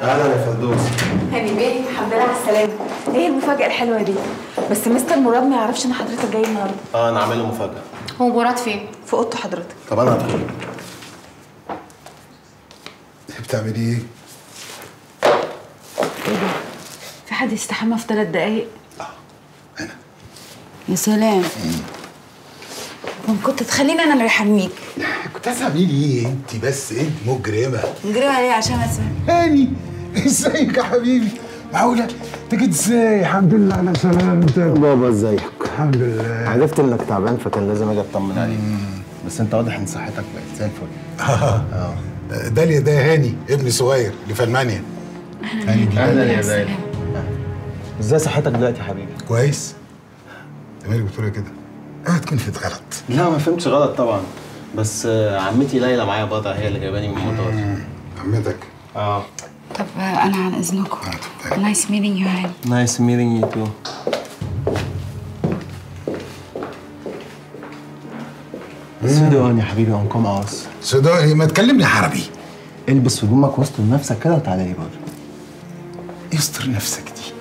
اهلا يا فردوس هاني بيه الحمد لله على السلامة ايه المفاجأة الحلوة دي بس مستر مراد ما يعرفش ان حضرتك جاي النهارده اه انا عامل له مفاجاه هو مراد فين؟ في اوضته حضرتك طب انا هدخل بتعملي ايه؟ في حد يستحمى في ثلاث دقايق هنا يا سلام كنت كنت تخليني انا اللي احميك كنت هتعملي ايه انت بس انت مجرمه نجريها ليه عشان اسمع هاني ازيك يا حبيبي معقوله انت جيت ازاي الحمد لله على سلامتك بابا ازيك الحمد لله عرفت انك تعبان فكان لازم اجي اطمن عليك بس انت واضح ان صحتك بقت زي الفل اه داليا ده هاني ابني صغير اللي في المانيا هاني دي اهلا يا داليا ازاي صحتك دلوقتي يا حبيبي كويس انت مالك بتقولي كده؟ اوعى تكون فيت غلط لا ما فهمتش غلط طبعا بس آه، عمتي ليلى معايا بره هي اللي جايباني من المطار عمتك اه طب آه، انا عن اذنكم نايس ميتنج يو هاني نايس ميتنج يو تو سودان يا حبيبي اون كوم اوس سوداني ما تكلمني عربي البس هدومك واستر نفسك كده وتعالى لي بره يستر نفسك دي